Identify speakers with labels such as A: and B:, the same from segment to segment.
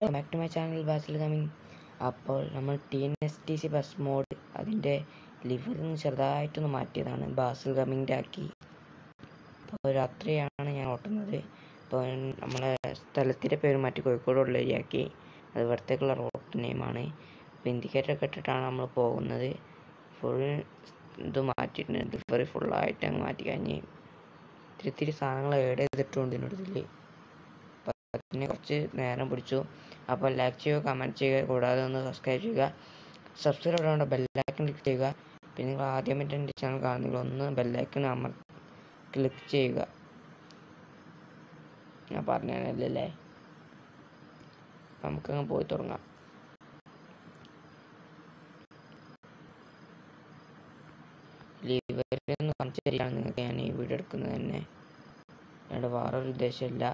A: Back to my channel Basil coming അപ്പോൾ നമ്മൾ T N S T C bus mod അതിൻ്റെ ലിവറിൽ ചെറുതായിട്ടൊന്ന് മാറ്റിയതാണ് ബാസിൽ കമ്മിങ്ങിൻ്റെ ആക്കി അപ്പോൾ രാത്രിയാണ് ഞാൻ ഓട്ടുന്നത് അപ്പോൾ നമ്മളെ സ്ഥലത്തിൻ്റെ പേര് മാറ്റി കോഴിക്കോട് ഉള്ളേരിയാക്കി അത് ഇവിടത്തേക്കുള്ള റോഡ് നെയിമാണ് അപ്പോൾ ഇൻഡിക്കേറ്റർ ഒക്കെ ഇട്ടിട്ടാണ് നമ്മൾ പോകുന്നത് ഫുൾ ഇത് മാറ്റിയിട്ടുണ്ട് ലിവറി ഫുള്ളായിട്ട് അങ്ങ് മാറ്റി കഴിഞ്ഞ് ഇത്തിരി ഇത്തിരി സാധനങ്ങൾ ഏഡ് ചെയ്തിട്ടുണ്ട് ഇതിൻ്റെ ഇതിൽ അതിന് കുറച്ച് നേരം പിടിച്ചു അപ്പോൾ ലൈക്ക് ചെയ്യുക കമൻറ്റ് ചെയ്യുക കൂടാതെ ഒന്ന് സബ്സ്ക്രൈബ് ചെയ്യുക സബ്സ്ക്രൈബ് ചെയ്യാണ്ട് ബെല്ലൈക്കൺ ക്ലിക്ക് ചെയ്യുക പിന്നെ നിങ്ങൾ ആദ്യമായിട്ട് എൻ്റെ ചാനൽ കാണുന്നെങ്കിൽ ഒന്ന് ബെല്ലൈക്കൺ അമർ ക്ലിക്ക് ചെയ്യുക ഞാൻ പറഞ്ഞല്ലേ നമുക്കങ്ങ് പോയി തുടങ്ങാം ലിവറിൽ നിന്ന് കാണിച്ചു തരികയാണ് നിങ്ങൾക്ക് ഞാൻ ഈ വീഡിയോ എടുക്കുന്നത് തന്നെ അല്ലാണ്ട് വേറൊരു ഉദ്ദേശമില്ല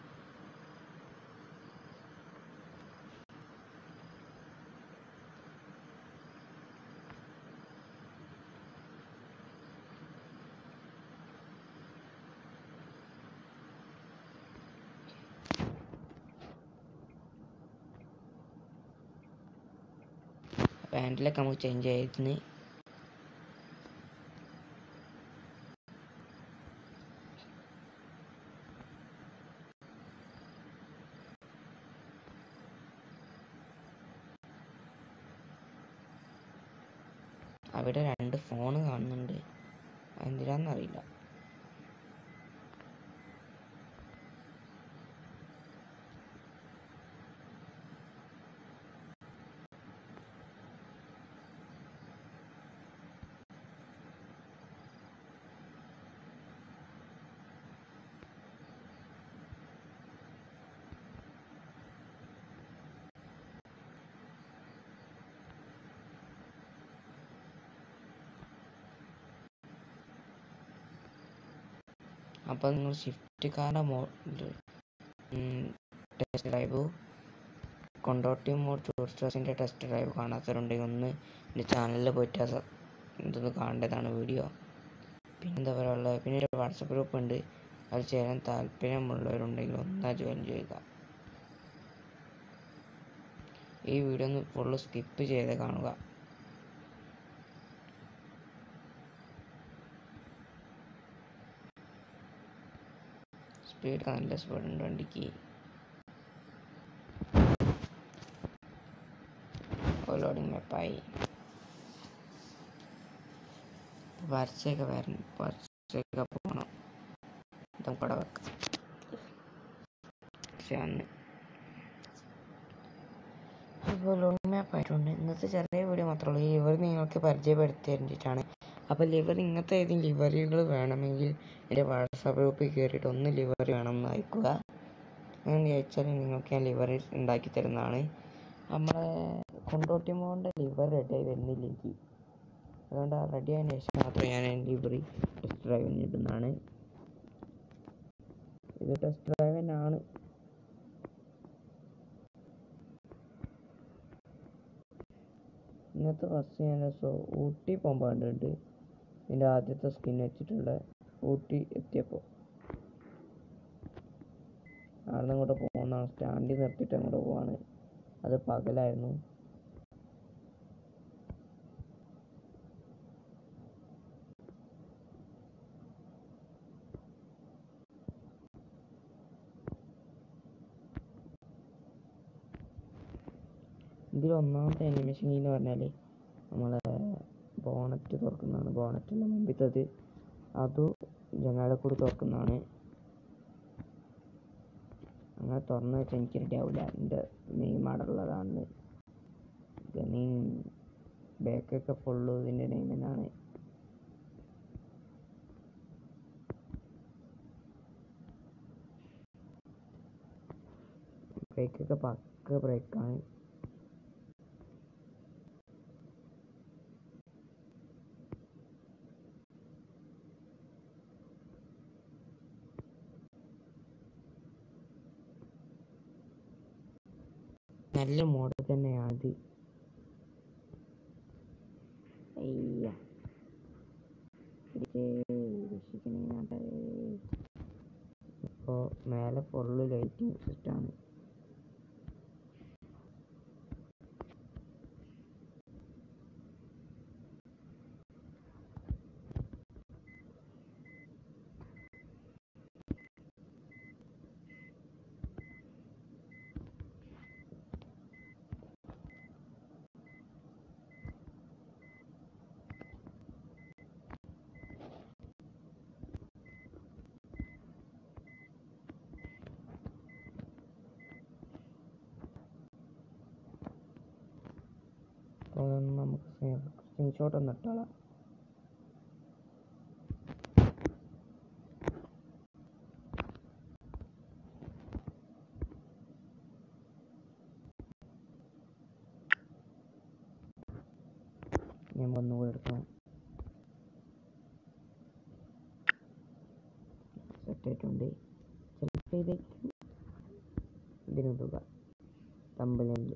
A: പാൻറ്റിലൊക്കെ നമുക്ക് ചേഞ്ച് ചെയ്തിന് അവിടെ രണ്ട് ഫോൺ കാണുന്നുണ്ട് എന്തിനാന്നറിയില്ല അപ്പോൾ നിങ്ങൾ ഷിഫ്റ്റ് കാറിൻ്റെ mod test drive Kondotty mod ടൂറിസ്റ്റേഴ്സിൻ്റെ ടെസ്റ്റ് ഡ്രൈവ് കാണാത്തവരുണ്ടെങ്കിൽ ഒന്ന് എൻ്റെ ചാനലിൽ പോയിട്ട് അത് ഇതൊന്ന് കാണേണ്ടതാണ് വീഡിയോ പിന്നെ എന്താ പറയുക പിന്നെ ഒരു വാട്സപ്പ് ഗ്രൂപ്പ് ഉണ്ട് അത് ചേരാൻ താല്പര്യമുള്ളവരുണ്ടെങ്കിൽ ഒന്നാ ജോയിൻ ചെയ്യുക ഈ വീഡിയോ ഒന്ന് ഫുള്ള് സ്കിപ്പ് ചെയ്ത് കാണുക സ്പീഡ് നല്ല സ്പീഡ് ഉണ്ട് വണ്ടിക്ക് ലോഡിങ് മാപ്പായി വരച്ചൊക്കെ വരണം വരച്ചൊക്കെ പോകണം നമുക്കവിടെ വെക്കാം പക്ഷെ അന്ന് അപ്പോൾ ലോഡിങ് മാപ്പ് ആയിട്ടുണ്ട് ഇന്നത്തെ ചെറിയ വീഡിയോ മാത്രമേ ഉള്ളൂ ഈ ലിവർ നിങ്ങൾക്ക് പരിചയപ്പെടുത്തി തരേണ്ടിയിട്ടാണ് അപ്പോൾ ലിവർ ഇങ്ങനത്തെ ഏതെങ്കിലും ലിവറികൾ വേണമെങ്കിൽ എൻ്റെ വാട്സാപ്പ് ഗ്രൂപ്പിൽ കയറിയിട്ട് ഒന്ന് ലിവർ വേണമെന്ന് അയക്കുക അങ്ങനെ അയച്ചാൽ നിങ്ങൾക്ക് ഞാൻ ലിവർ ഉണ്ടാക്കി തരുന്നതാണ് നമ്മളെ കൊണ്ടോട്ടി മോൻ്റെ ലിവർ റെഡിയായി വരുന്നില്ല എനിക്ക് അതുകൊണ്ട് ആ റെഡി ആയതിനു ശേഷം മാത്രമേ ഞാൻ ലിവറി ടെസ്റ്റ് ഡ്രൈവിന് ഇടുന്നതാണ് ഇത് ടെസ്റ്റ് ഡ്രൈവ് തന്നെയാണ് ഇന്നത്തെ ഫസ്റ്റ് ഞാൻ സോ ഊട്ടി പോകുമ്പോൾ കണ്ടിട്ടുണ്ട് ഇതിൻ്റെ ആദ്യത്തെ സ്കിൻ വെച്ചിട്ടുള്ള ഊട്ടി എത്തിയപ്പോൾ അവിടെ നിന്ന് അങ്ങോട്ട് പോകുന്നതാണ് സ്റ്റാൻഡിൽ നിർത്തിയിട്ട് അങ്ങോട്ട് പോവാണ് അത് പകലായിരുന്നു ഇതിൽ ഒന്നാമത്തെ അനിമേഷൻ എന്ന് പറഞ്ഞാൽ നമ്മളെ ബോണറ്റ് തുറക്കുന്നതാണ് ബോണറ്റിൻ്റെ മുമ്പിലത്തത് അത് ജനാലക്കൂടി തുറക്കുന്നതാണ് അങ്ങനെ തുറന്നു വെച്ചാൽ എനിക്ക് റെഡി ആവില്ല എൻ്റെ നെയിം അവിടെ ഉള്ളതാണ് ഗമീൻ ബാക്കൊക്കെ ഫുള്ള് ഇതിൻ്റെ നെയിം തന്നെയാണ് ബ്രേക്കൊക്കെ പക്ക ബ്രേക്കാണ് നല്ല മോഡൽ തന്നെയാണിത് അയ്യ രക്ഷിക്കണേ നാട്ടാരെ ഇപ്പോൾ മേലെ ഫുള്ള് ലൈറ്റിംഗ് സിസ്റ്റമാണ് സ്ക്രീൻഷോട്ട് ഒന്ന് ഇട്ടോളാം ഞാൻ ഒന്നുകൂടെ എടുക്കണം സെറ്റ് ആയിട്ടുണ്ട് സെലക്ട് ചെയ്തേക്കും ഇതിനിടുക തമ്പനിൽ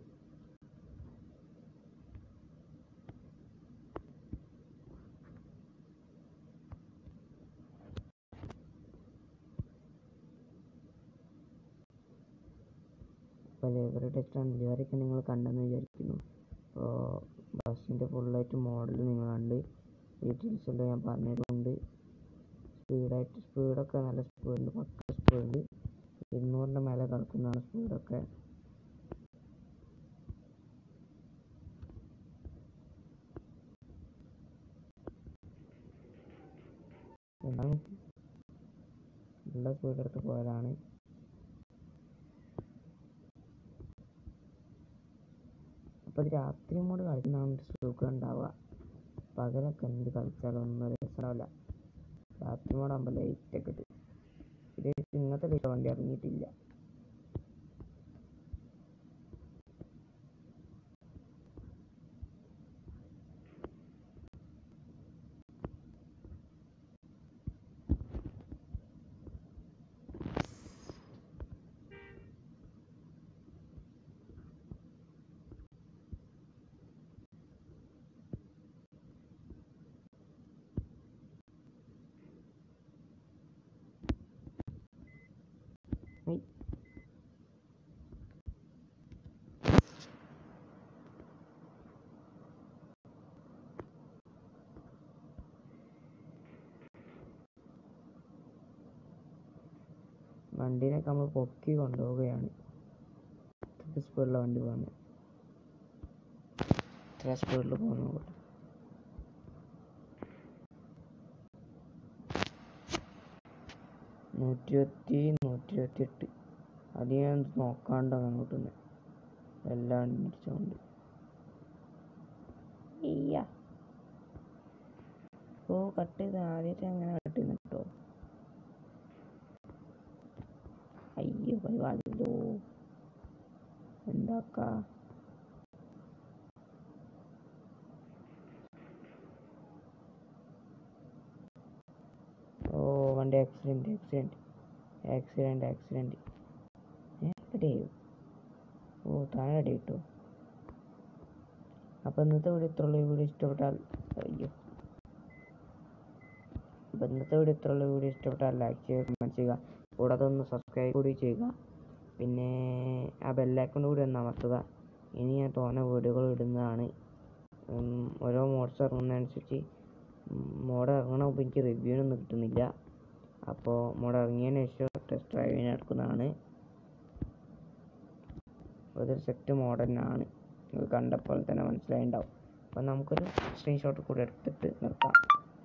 A: അപ്പോൾ ലേബർ ടെസ്റ്റ് ആൻഡ് ഡെലിവറിയൊക്കെ നിങ്ങൾ കണ്ടെന്ന് വിചാരിക്കുന്നു അപ്പോൾ ബസ്സിൻ്റെ ഫുള്ളായിട്ട് മോഡൽ നിങ്ങൾ കണ്ട് ഡീറ്റെയിൽസ് എല്ലാം ഞാൻ പറഞ്ഞിട്ടുണ്ട് സ്പീഡായിട്ട് സ്പീഡൊക്കെ നല്ല സ്പീഡുണ്ട് പക്ക സ്പീഡ് ഇരുന്നൂറിൻ്റെ മേലെ കിടക്കുന്നതാണ് സ്പീഡൊക്കെ എന്താണ് നല്ല സ്പീഡ് എടുത്ത് പോയതാണ് അപ്പോൾ ഇത് രാത്രി മോഡ് കളിക്കുന്നതാണ് സുഖം ഉണ്ടാവുക പകലൊക്കെ എന്ത് കളിച്ചാലും ഒന്നും രസമാവില്ല രാത്രി മോഡാകുമ്പോൾ ലൈറ്റ് ഒക്കെ ഇട്ട് ഇത് ഇങ്ങനത്തെ ലൈറ്റ് വണ്ടി ഇറങ്ങിയിട്ടില്ല ഹൈ. വണ്ടീനൊക്കെ നമ്മൾ പൊക്കി കൊണ്ടുപോവുകയാണ് ഇത്ര സ്പീഡിലാണ് വണ്ടി പോകുന്നത് ഇത്ര സ്പീഡിൽ പോകുന്നു അങ്ങോട്ട്. നൂറ്റി ഇരുപത്തി നൂറ്റി ഇരുപത്തി എട്ട് അത് ഞാൻ നോക്കാണ്ടാണ് അങ്ങോട്ട് നിന്ന് എല്ലാം ഇടിച്ചോണ്ട് ഇയ്യ ഓ കട്ട് ചെയ്ത് ആദ്യമായിട്ട് അങ്ങനെ കട്ട് ചെയ്യുന്നു കേട്ടോ അയ്യോ പരിപാടിയല്ലോ എന്താക്കാ ഓ വണ്ടി ആക്സിഡൻറ്റ് ആക്സിഡൻറ്റ് ആക്സിഡൻറ്റ് ആക്സിഡൻറ്റ് എവിടെയോ ഓ താഴെ അടി കിട്ടോ അപ്പോൾ ഇന്നത്തെ വീഡിയോ ഇത്രയുള്ള വീഡിയോ ഇഷ്ടപ്പെട്ടാൽ അയ്യോ അപ്പോൾ ഇന്നത്തെ വീഡിയോ ഇത്രയുള്ള വീഡിയോ ഇഷ്ടപ്പെട്ടാൽ ലൈക്ക് ചെയ്യുക കമൻറ്റ് ചെയ്യുക കൂടാതെ ഒന്ന് സബ്സ്ക്രൈബ് കൂടി ചെയ്യുക പിന്നെ ആ ബെല്ലൈക്കൺ കൂടി ഒന്ന് അമർത്തുക ഇനി ഞാൻ തോന്നെ വീഡിയോകൾ ഇടുന്നതാണ് ഉം, ഓരോ മോഡ്സ് ഇറങ്ങുന്നതനുസരിച്ച് മോഡ് ഇറങ്ങണ മുമ്പ് എനിക്ക് റിവ്യൂനൊന്നും കിട്ടുന്നില്ല അപ്പോൾ മോഡ് ഇറങ്ങിയതിന് ശേഷം ടെസ്റ്റ് ഡ്രൈവിന് എടുക്കുന്നതാണ് അതൊരു സെറ്റ് മോഡലിനാണ് നിങ്ങൾ കണ്ടപ്പോൾ തന്നെ മനസ്സിലായിണ്ടാവും അപ്പോൾ നമുക്കൊരു സ്ക്രീൻഷോട്ട് കൂടി എടുത്തിട്ട് നിർത്താം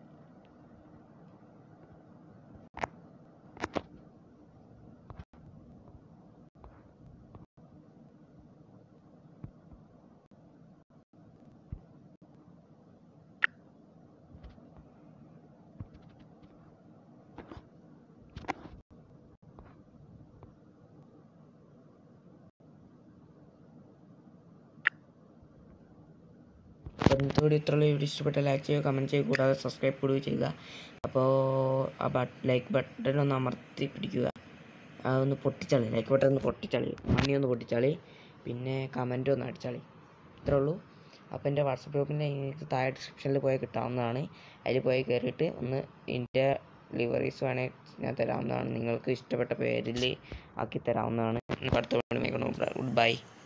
A: അപ്പോൾ ഇന്നത്തെ വീഡിയോ ഇത്രയുള്ള വീഡിയോ ഇഷ്ടപ്പെട്ട ലൈക്ക് ചെയ്യുക കമൻറ്റ് ചെയ്യുക കൂടാതെ സബ്സ്ക്രൈബ് കൂടി ചെയ്യുക അപ്പോൾ ആ ബട്ട് ലൈക്ക് ബട്ടൺ ഒന്ന് അമർത്തി പിടിക്കുക അതൊന്ന് പൊട്ടിച്ചാളി ലൈക്ക് ബട്ടൺ ഒന്ന് പൊട്ടിച്ചാളി മണി ഒന്ന് പൊട്ടിച്ചാളി പിന്നെ കമൻറ്റ് ഒന്ന് അടിച്ചാളി ഇത്രേ ഉള്ളൂ അപ്പോൾ എൻ്റെ വാട്സപ്പ് ഗ്രൂപ്പിൻ്റെ നിങ്ങൾക്ക് താഴെ ഡിസ്ക്രിപ്ഷനിൽ പോയി കിട്ടാവുന്നതാണ് അതിൽ പോയി കയറിയിട്ട് ഒന്ന് എൻ്റെ ലിവറീസ് വേണേൽ ഞാൻ തരാവുന്നതാണ് നിങ്ങൾക്ക് ഇഷ്ടപ്പെട്ട പേരിൽ ആക്കി തരാവുന്നതാണ് അടുത്ത വീഡിയോ ഗുഡ് ബൈ